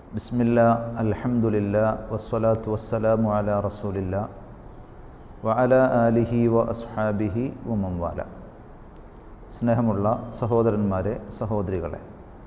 ബിസ്മില്ല അൽഹംദുലില്ല വസ്സലാത്തു വസ്സലാമു അല റസൂലില്ല വ അല ആലിഹി വ അസ്ഹാബിഹി വമംവാല സ്നേഹമുള്ള സഹോദരന്മാരെ സഹോദരികളെ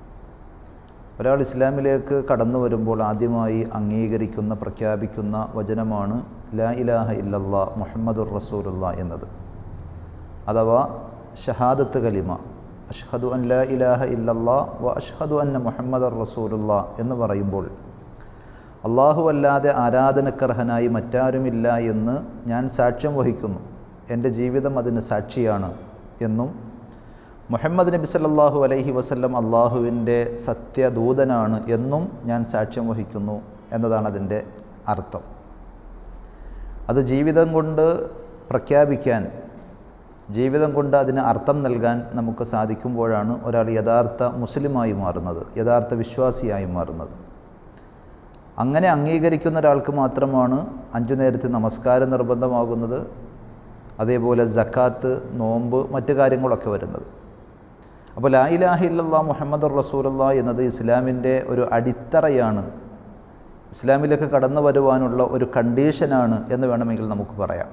ഒരാൾ ഇസ്ലാമിലേക്ക് കടന്നു വരുമ്പോൾ ആദ്യമായി അംഗീകരിക്കുന്ന പ്രഖ്യാപിക്കുന്ന വചനമാണ് ലാ ഇലാഹ ഇല്ലല്ലാ മുഹമ്മദുർ റസൂലുള്ള എന്നത് അഥവാ ഷഹാദത്ത് കലിമ അഷ്ഹദു അൻ ലാ ഇലാഹ ഇല്ലല്ലാ വ അഷ്ഹദു അന്ന മുഹമ്മദർ റസൂലുള്ള എന്ന് പറയുമ്പോൾ അള്ളാഹു അല്ലാതെ ആരാധനക്കർഹനായി മറ്റാരുമില്ല എന്ന് ഞാൻ സാക്ഷ്യം വഹിക്കുന്നു എൻ്റെ ജീവിതം അതിന് സാക്ഷിയാണ് എന്നും മുഹമ്മദ് നബി സല്ലല്ലാഹു അലൈഹി വസല്ലം അള്ളാഹുവിൻ്റെ സത്യദൂതനാണ് എന്നും ഞാൻ സാക്ഷ്യം വഹിക്കുന്നു എന്നതാണ് അതിൻ്റെ അർത്ഥം അത് ജീവിതം കൊണ്ട് പ്രഖ്യാപിക്കാൻ ജീവിതം കൊണ്ട് അതിന് അർത്ഥം നൽകാൻ നമുക്ക് സാധിക്കുമ്പോഴാണ് ഒരാൾ യഥാർത്ഥ മുസ്ലിമായി മാറുന്നത് യഥാർത്ഥ വിശ്വാസിയായി മാറുന്നത് അങ്ങനെ അംഗീകരിക്കുന്ന ഒരാൾക്ക് മാത്രമാണ് അഞ്ചു നേരത്തെ നമസ്കാരം നിർബന്ധമാകുന്നത് അതേപോലെ ജക്കാത്ത് നോമ്പ് മറ്റു കാര്യങ്ങളൊക്കെ വരുന്നത് അപ്പോൾ ലാ ഇലാഹ ഇല്ലല്ലാ മുഹമ്മദ് റസൂലുള്ള എന്നത് ഇസ്ലാമിൻ്റെ ഒരു അടിത്തറയാണ് ഇസ്ലാമിലേക്ക് കടന്നു വരുവാനുള്ള ഒരു കണ്ടീഷനാണ് എന്ന് വേണമെങ്കിൽ നമുക്ക് പറയാം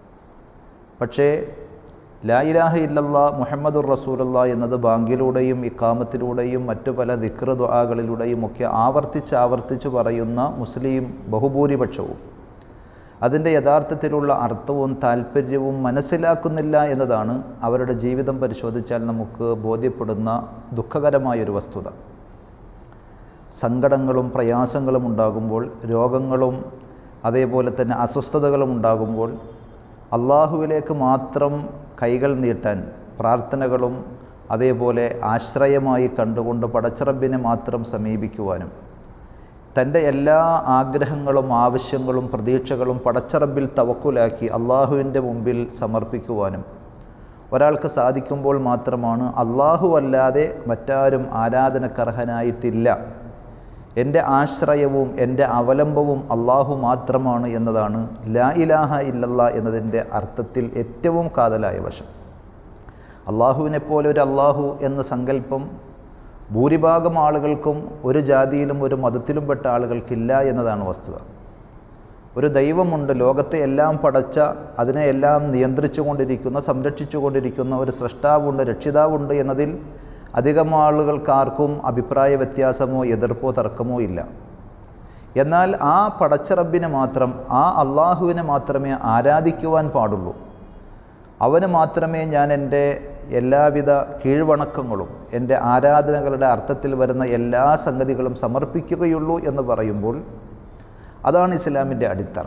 പക്ഷേ ലാ ഇലാഹ ഇല്ലല്ലാ മുഹമ്മദുർ റസൂലുള്ള എന്നത് ബാങ്കിലൂടെയും ഇക്കാമത്തിലൂടെയും മറ്റു പല ദിക്ർ ദുആകളിലൂടെയും ഒക്കെ ആവർത്തിച്ച് ആവർത്തിച്ച് പറയുന്ന മുസ്ലിം ബഹുഭൂരിപക്ഷവും അതിൻ്റെ യഥാർത്ഥത്തിലുള്ള അർത്ഥവും താല്പര്യവും മനസ്സിലാക്കുന്നില്ല എന്നതാണ് അവരുടെ ജീവിതം പരിശോധിച്ചാൽ നമുക്ക് ബോധ്യപ്പെടുന്ന ദുഃഖകരമായൊരു വസ്തുത സങ്കടങ്ങളും പ്രയാസങ്ങളും ഉണ്ടാകുമ്പോൾ രോഗങ്ങളും അതേപോലെ തന്നെ അസ്വസ്ഥതകളും ഉണ്ടാകുമ്പോൾ അള്ളാഹുവിലേക്ക് മാത്രം കൈകൾ നീട്ടാൻ പ്രാർത്ഥനകളും അതേപോലെ ആശ്രയമായി കണ്ടുകൊണ്ട് പടച്ചിറബിനെ മാത്രം സമീപിക്കുവാനും തൻ്റെ എല്ലാ ആഗ്രഹങ്ങളും ആവശ്യങ്ങളും പ്രതീക്ഷകളും പടച്ചറബിൽ തവക്കുലാക്കി അള്ളാഹുവിൻ്റെ മുമ്പിൽ സമർപ്പിക്കുവാനും ഒരാൾക്ക് സാധിക്കുമ്പോൾ മാത്രമാണ് അള്ളാഹു അല്ലാതെ മറ്റാരും ആരാധനക്കർഹനായിട്ടില്ല എൻ്റെ ആശ്രയവും എൻ്റെ അവലംബവും അള്ളാഹു മാത്രമാണ് എന്നതാണ് ലാ ഇലാഹ ഇല്ലല്ല എന്നതിൻ്റെ അർത്ഥത്തിൽ ഏറ്റവും കാതലായ വശം അള്ളാഹുവിനെ പോലെ ഒരു അള്ളാഹു എന്ന സങ്കല്പം ഭൂരിഭാഗം ആളുകൾക്കും ഒരു ജാതിയിലും ഒരു മതത്തിലും പെട്ട ആളുകൾക്കില്ല എന്നതാണ് വസ്തുത ഒരു ദൈവമുണ്ട് ലോകത്തെ എല്ലാം പടച്ച അതിനെ എല്ലാം നിയന്ത്രിച്ചു കൊണ്ടിരിക്കുന്ന സംരക്ഷിച്ചു കൊണ്ടിരിക്കുന്ന ഒരു സൃഷ്ടാവുണ്ട് രക്ഷിതാവുണ്ട് എന്നതിൽ അധികം ആളുകൾക്കാർക്കും അഭിപ്രായ വ്യത്യാസമോ എതിർപ്പോ തർക്കമോ ഇല്ല എന്നാൽ ആ പടച്ചറബിനെ മാത്രം ആ അള്ളാഹുവിനെ മാത്രമേ ആരാധിക്കുവാൻ പാടുള്ളൂ അവന് മാത്രമേ ഞാൻ എൻ്റെ എല്ലാവിധ കീഴ്വണക്കങ്ങളും എൻ്റെ ആരാധനകളുടെ അർത്ഥത്തിൽ വരുന്ന എല്ലാ സംഗതികളും സമർപ്പിക്കുകയുള്ളൂ എന്ന് പറയുമ്പോൾ അതാണ് ഇസ്ലാമിൻ്റെ അടിത്തറ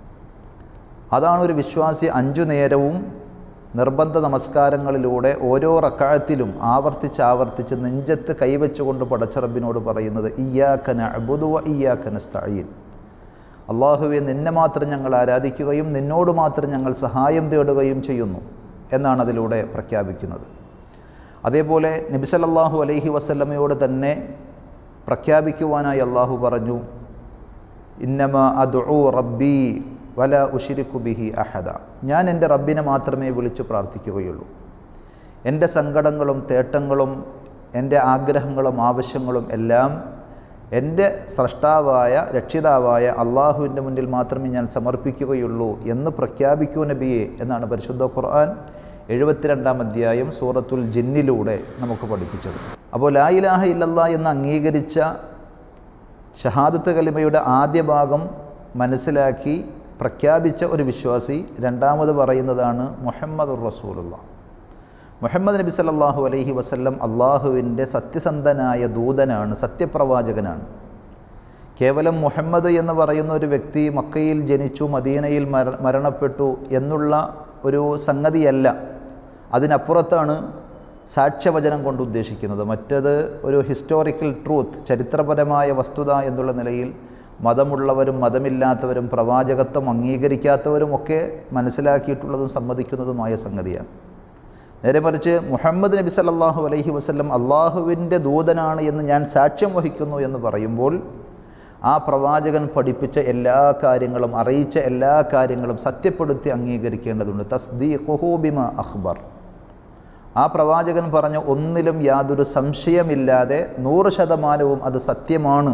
അതാണ് ഒരു വിശ്വാസി അഞ്ചു നേരവും നിർബന്ധ നമസ്കാരങ്ങളിലൂടെ ഓരോ റക്കാഴത്തിലും ആവർത്തിച്ച് ആവർത്തിച്ച് നെഞ്ചത്ത് കൈവച്ചുകൊണ്ട് പടച്ചറബിനോട് പറയുന്നത് ഇയ്യാക്കന അബുദുവ ഇയ്യാക്കന സ്തഴീൻ അള്ളാഹുവെ നിന്നെ മാത്രം ഞങ്ങൾ ആരാധിക്കുകയും നിന്നോട് മാത്രം ഞങ്ങൾ സഹായം തേടുകയും ചെയ്യുന്നു എന്നാണ് അതിലൂടെ പ്രഖ്യാപിക്കുന്നത് അതേപോലെ നബിസലല്ലാഹു അലൈഹി വസല്ലമയോട് തന്നെ പ്രഖ്യാപിക്കുവാനായി അള്ളാഹു പറഞ്ഞു ഇന്നമ അദുഉ റബ്ബി വല ഉഷിരിക്കു ബിഹി അഹദ ഞാൻ എൻ്റെ റബ്ബിനെ മാത്രമേ വിളിച്ചു പ്രാർത്ഥിക്കുകയുള്ളൂ എൻ്റെ സങ്കടങ്ങളും തേട്ടങ്ങളും എൻ്റെ ആഗ്രഹങ്ങളും ആവശ്യങ്ങളും എല്ലാം എൻ്റെ സ്രഷ്ടാവായ രക്ഷിതാവായ അള്ളാഹുവിൻ്റെ മുന്നിൽ മാത്രമേ ഞാൻ സമർപ്പിക്കുകയുള്ളൂ എന്ന് പ്രഖ്യാപിക്കൂ നബിയെ എന്നാണ് പരിശുദ്ധ ഖുർആൻ എഴുപത്തിരണ്ടാം അധ്യായം സൂറത്തുൽ ജിന്നിലൂടെ നമുക്ക് പഠിപ്പിച്ചത് അപ്പോൾ ലാ ഇലാഹ ഇല്ലല്ല എന്ന് അംഗീകരിച്ച ഷഹാദത്ത് കലിമയുടെ ആദ്യ ഭാഗം മനസ്സിലാക്കി പ്രഖ്യാപിച്ച ഒരു വിശ്വാസി രണ്ടാമത് പറയുന്നതാണ് മുഹമ്മദ് റസൂലുള്ള മുഹമ്മദ് നബി സല്ലാഹു അലൈഹി വസല്ലം അള്ളാഹുവിൻ്റെ സത്യസന്ധനായ ദൂതനാണ് സത്യപ്രവാചകനാണ് കേവലം മുഹമ്മദ് എന്ന് പറയുന്ന ഒരു വ്യക്തി മക്കയിൽ ജനിച്ചു മദീനയിൽ മര മരണപ്പെട്ടു എന്നുള്ള ഒരു സംഗതിയല്ല അതിനപ്പുറത്താണ് സാക്ഷ്യവചനം കൊണ്ട് ഉദ്ദേശിക്കുന്നത് മറ്റത് ഒരു ഹിസ്റ്റോറിക്കൽ ട്രൂത്ത് ചരിത്രപരമായ വസ്തുത എന്നുള്ള നിലയിൽ മതമുള്ളവരും മതമില്ലാത്തവരും പ്രവാചകത്വം അംഗീകരിക്കാത്തവരും ഒക്കെ മനസ്സിലാക്കിയിട്ടുള്ളതും സമ്മതിക്കുന്നതുമായ സംഗതിയാണ് നേരെ മറിച്ച് മുഹമ്മദ് നബി സല്ലാഹു അലൈഹി വസ്ല്ലം അള്ളാഹുവിൻ്റെ ദൂതനാണ് എന്ന് ഞാൻ സാക്ഷ്യം വഹിക്കുന്നു എന്ന് പറയുമ്പോൾ ആ പ്രവാചകൻ പഠിപ്പിച്ച എല്ലാ കാര്യങ്ങളും അറിയിച്ച എല്ലാ കാര്യങ്ങളും സത്യപ്പെടുത്തി അംഗീകരിക്കേണ്ടതുണ്ട് തസ്ദീഖുഹൂബിമ അഖ്ബർ ആ പ്രവാചകൻ പറഞ്ഞ ഒന്നിലും യാതൊരു സംശയമില്ലാതെ നൂറ് ശതമാനവും അത് സത്യമാണ്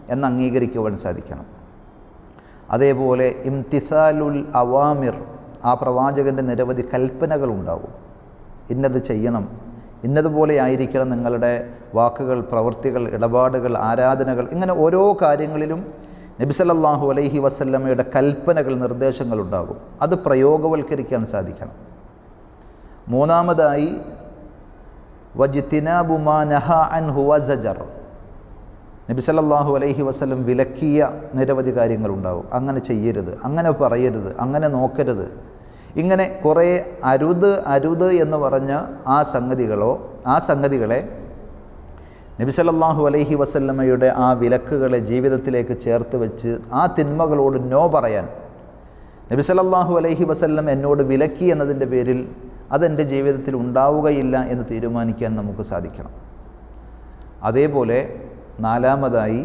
എന്ന് അംഗീകരിക്കുവാൻ സാധിക്കണം അതേപോലെ ഇംതിസാലുൽ അവാമിർ ആ പ്രവാചകൻ്റെ നിരവധി കൽപ്പനകൾ ഉണ്ടാകും ഇന്നത് ചെയ്യണം ഇന്നതുപോലെ ആയിരിക്കണം നിങ്ങളുടെ വാക്കുകൾ പ്രവൃത്തികൾ ഇടപാടുകൾ ആരാധനകൾ ഇങ്ങനെ ഓരോ കാര്യങ്ങളിലും നബിസലല്ലാഹു അലൈഹി വസല്ലമയുടെ കൽപ്പനകൾ നിർദ്ദേശങ്ങൾ ഉണ്ടാകും അത് പ്രയോഗവൽക്കരിക്കാൻ സാധിക്കണം മൂന്നാമതായി വജിത്തിനാബുമാ നഹ അൻ ഹുവ സജർ നബി സല്ലല്ലാഹു അലൈഹി വസല്ലം വിലക്കിയ നിരവധി കാര്യങ്ങളുണ്ടാകും അങ്ങനെ ചെയ്യരുത് അങ്ങനെ പറയരുത് അങ്ങനെ നോക്കരുത് ഇങ്ങനെ കുറേ അരുത് അരുത് എന്ന് പറഞ്ഞ ആ സംഗതികളോ ആ സംഗതികളെ നബി സല്ലല്ലാഹു അലൈഹി വസല്ലമയുടെ ആ വിലക്കുകളെ ജീവിതത്തിലേക്ക് ചേർത്ത് വെച്ച് ആ തിന്മകളോട് നോ പറയാൻ നബി സല്ലല്ലാഹു അലൈഹി വസല്ലം എന്നോട് വിലക്കി എന്നതിൻ്റെ പേരിൽ അതെൻ്റെ ജീവിതത്തിൽ ഉണ്ടാവുകയില്ല എന്ന് തീരുമാനിക്കാൻ നമുക്ക് സാധിക്കണം അതേപോലെ നാലാമതായി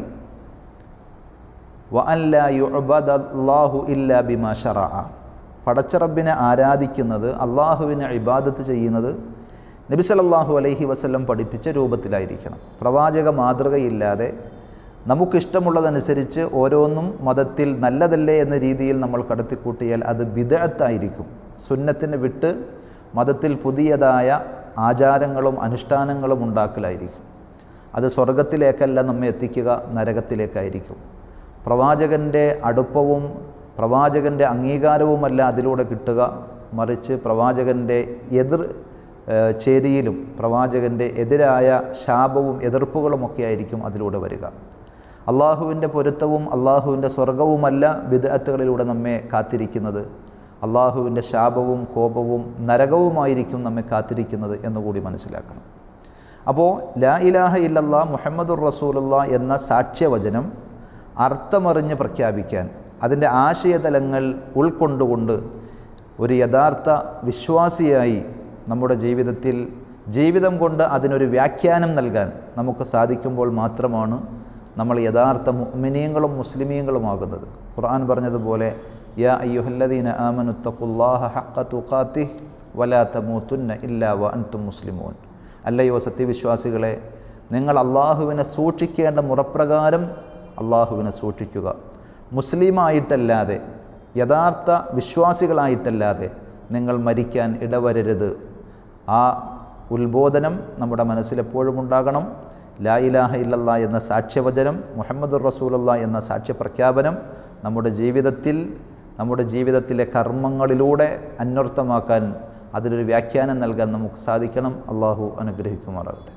വ അല്ല യുഅബദല്ലാഹു ഇല്ലാ ബിമാ ഷറഅ പടച്ചറബിനെ ആരാധിക്കുന്നത് അള്ളാഹുവിനെ ഇബാദത്ത് ചെയ്യുന്നത് നബി സല്ലല്ലാഹു അലൈഹി വസല്ലം പഠിപ്പിച്ച രൂപത്തിലായിരിക്കണം പ്രവാചക മാതൃകയില്ലാതെ നമുക്കിഷ്ടമുള്ളതനുസരിച്ച് ഓരോന്നും മതത്തിൽ നല്ലതല്ലേ എന്ന രീതിയിൽ നമ്മൾ കടത്തിക്കൂട്ടിയാൽ അത് വിദഗ്ധായിരിക്കും സുന്നത്തിന് വിട്ട് മതത്തിൽ പുതിയതായ ആചാരങ്ങളും അനുഷ്ഠാനങ്ങളും ഉണ്ടാക്കലായിരിക്കും അത് സ്വർഗത്തിലേക്കല്ല നമ്മെ എത്തിക്കുക നരകത്തിലേക്കായിരിക്കും പ്രവാചകൻ്റെ അടുപ്പവും പ്രവാചകൻ്റെ അംഗീകാരവുമല്ല അതിലൂടെ കിട്ടുക മറിച്ച് പ്രവാചകൻ്റെ എതിർ ചേരിയിലും പ്രവാചകൻ്റെ എതിരായ ശാപവും എതിർപ്പുകളുമൊക്കെ ആയിരിക്കും അതിലൂടെ വരിക അള്ളാഹുവിൻ്റെ പൊരുത്തവും അള്ളാഹുവിൻ്റെ സ്വർഗവുമല്ല വിദഗ്ധകളിലൂടെ നമ്മെ കാത്തിരിക്കുന്നത് അള്ളാഹുവിൻ്റെ ശാപവും കോപവും നരകവുമായിരിക്കും നമ്മെ കാത്തിരിക്കുന്നത് എന്നുകൂടി മനസ്സിലാക്കണം അപ്പോൾ ലാ ഇലാഹ ഇല്ലല്ലാ മുഹമ്മദുർ റസൂലുള്ള എന്ന സാക്ഷ്യവചനം അർത്ഥമറിഞ്ഞ് പ്രഖ്യാപിക്കാൻ അതിൻ്റെ ആശയതലങ്ങൾ ഉൾക്കൊണ്ടുകൊണ്ട് ഒരു യഥാർത്ഥ വിശ്വാസിയായി നമ്മുടെ ജീവിതത്തിൽ ജീവിതം കൊണ്ട് അതിനൊരു വ്യാഖ്യാനം നൽകാൻ നമുക്ക് സാധിക്കുമ്പോൾ മാത്രമാണ് നമ്മൾ യഥാർത്ഥ മുഅ്മിനീങ്ങളും മുസ്ലിമീങ്ങളുമാകുന്നത് ഖുർആൻ പറഞ്ഞതുപോലെ യാ അയ്യുഹല്ലദീന ആമനുത്തഖുല്ലാഹ ഹഖ തുഖാത്തിഹ് വലാ തമൂതുന്ന ഇല്ലാ വ അൻതും മുസ്ലിമൂൻ അല്ലയോ സത്യവിശ്വാസികളെ നിങ്ങൾ അള്ളാഹുവിനെ സൂക്ഷിക്കേണ്ട മുറപ്രകാരം അള്ളാഹുവിനെ സൂക്ഷിക്കുക മുസ്ലിമായിട്ടല്ലാതെ യഥാർത്ഥ വിശ്വാസികളായിട്ടല്ലാതെ നിങ്ങൾ മരിക്കാൻ ഇടവരരുത് ആ ഉത്ബോധനം നമ്മുടെ മനസ്സിലെപ്പോഴും ഉണ്ടാകണം ലാ ഇലാഹ ഇല്ലല്ലാ എന്ന സാക്ഷ്യവചനം മുഹമ്മദ് റസൂലുള്ള എന്ന സാക്ഷ്യപ്രഖ്യാപനം നമ്മുടെ ജീവിതത്തിൽ നമ്മുടെ ജീവിതത്തിലെ കർമ്മങ്ങളിലൂടെ അന്വർത്ഥമാക്കാൻ അതിലൊരു വ്യാഖ്യാനം നൽകാൻ നമുക്ക് സാധിക്കണം അള്ളാഹു അനുഗ്രഹിക്കുമാറാകട്ടെ